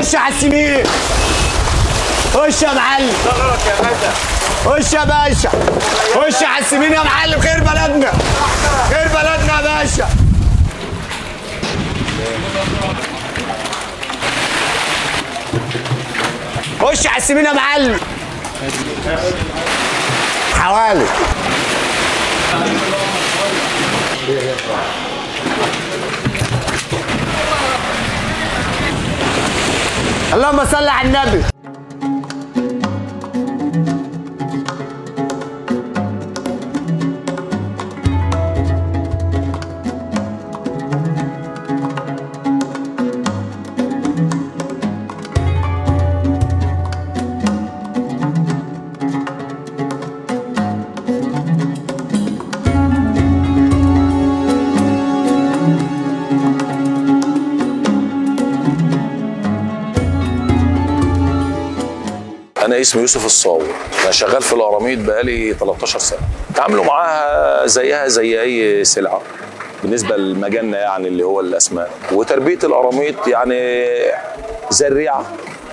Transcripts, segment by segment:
خش على السمين خش يا معلم ثغرك يا باشا خش يا باشا خش على السمين يا معلم خير بلدنا خير بلدنا يا باشا خش على السمين يا معلم حوالي اللهم صل على النبي انا اسمي يوسف الصاوي انا شغال في الاراميد بقالي 13 سنه تعاملوا معاها زيها زي اي سلعه بالنسبه للمجنه يعني اللي هو الاسماك وتربيه الاراميد يعني زي الريعه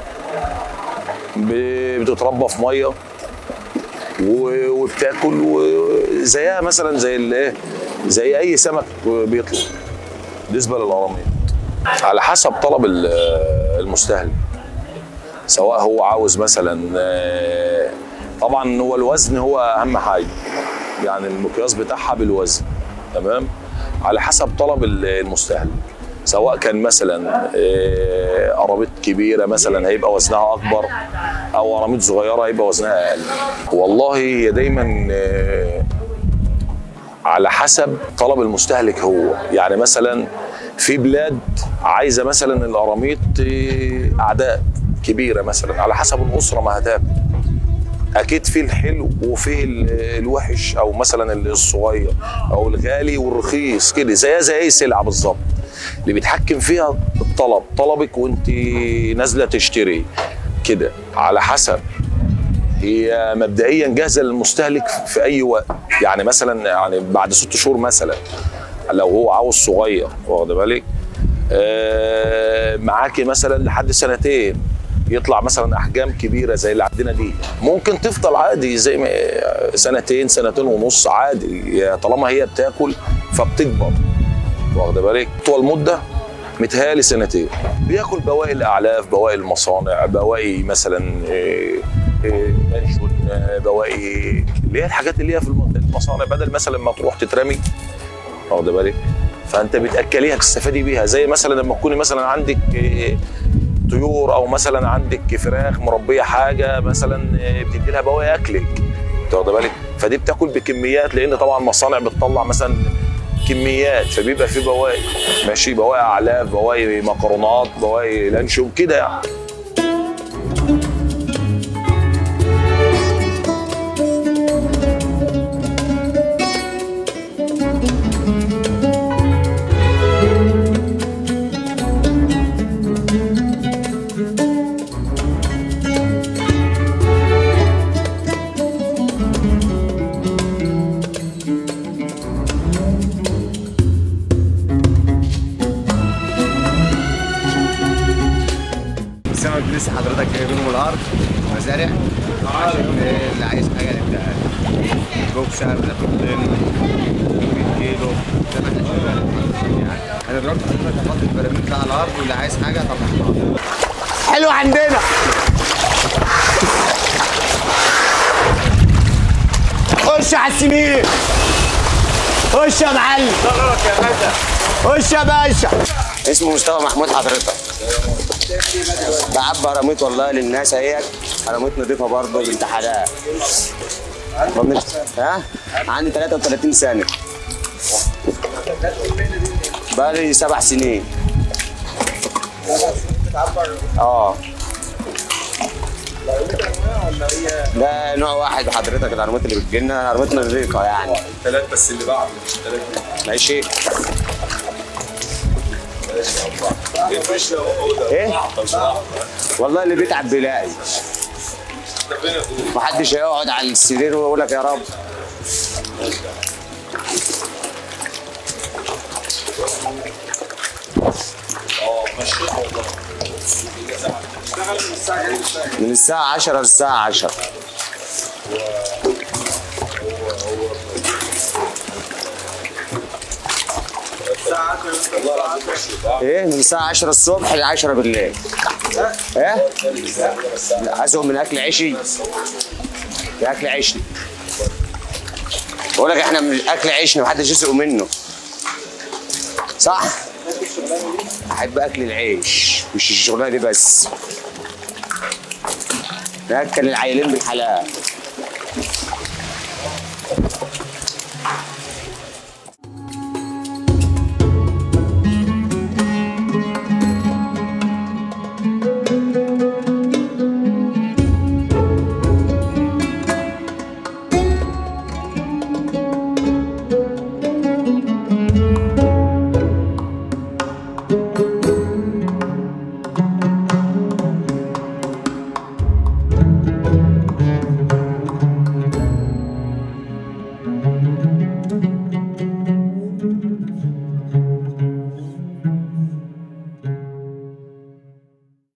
ب- بتتربى في ميه و- وبتاكل وزيها مثلا زي الايه زي اي سمك بيطلع بالنسبه للاراميد على حسب طلب ال- المستهلك سواء هو عاوز مثلا آه، طبعا هو الوزن هو اهم حاجه يعني المقياس بتاعها بالوزن تمام على حسب طلب ال- المستهلك سواء كان مثلا آه، قراميط كبيره مثلا هيبقى وزنها اكبر او قراميط صغيره هيبقى وزنها اقل والله هي دايما آه، على حسب طلب المستهلك هو يعني مثلا في بلاد عايزه مثلا القراميط آه، اعداد كبيره مثلا على حسب الاسره ما هتاكل اكيد في الحلو وفي ال- الوحش او مثلا الصغير او الغالي والرخيص كده زيها زي اي سلعه بالظبط اللي بيتحكم فيها الطلب طلبك وانت نازله تشتري كده على حسب هي مبدئيا جاهزه للمستهلك في اي وقت يعني مثلا يعني بعد ست شهور مثلا لو هو عاوز صغير واخد بالك آه، معاكي مثلا لحد سنتين يطلع مثلا احجام كبيره زي اللي عندنا دي ممكن تفضل عادي زي ما سنتين سنتين ونص عادي طالما هي بتاكل فبتكبر واخد بالك طول مده متهيألي سنتين بياكل بواقي الاعلاف بواقي المصانع بواقي مثلا إيه، إيه، لانشون آه، بواقي اللي هي الحاجات اللي هي في الم- المصانع بدل مثلا ما تروح تترمي واخد بالك فانت بتاكليها تستفادي بيها زي مثلا لما تكوني مثلا عندك إيه، طيور او مثلا عندك فراخ مربيه حاجه مثلا إيه، بتدي لها بواقي اكلك أنت واخد بالك فدي بتاكل بكميات لان طبعا المصانع بتطلع مثلا كميات فبيبقى في بواقي ماشي بواقي اعلاف بواقي مكرونات بواقي لانشون كده يعني السمك لسه حضرتك جايبينه من الارض مزارع عشان اللي عايز حاجه نبدأ بوكسر ناخد 100 كيلو زي ما احنا شغال يعني انا دلوقتي حضرتك هحط البراميل بتاع الارض واللي عايز حاجه طبعا حلو عندنا خش على السمين خش يا معلم ثغرك يا باشا خش يا باشا اسمه مصطفى محمود حضرتك بعبي قراميط والله للناس اهيت قراميط نضيفه برضه بنت حلال ما بنش- ها عندي 33 سنه بقالي سبع سنين اه ده نوع واحد حضرتك القراميط اللي بتجيلنا قراميط نظيفه يعني ثلاث بس اللي بعد مش ثلاث ماشي ايه والله اللي بيتعب بيلاقي محدش هيقعد على السرير ويقول لك يا رب من الساعة 10 للساعة 10 ايه من الساعة 10 الصبح ل 10 بالليل ايه عايزهم من اكل عيشي اكل عيشي بقول لك احنا من اكل عيشنا محدش يسرق منه صح احب اكل العيش مش الشغلانه دي بس ناكل العيلين بالحلال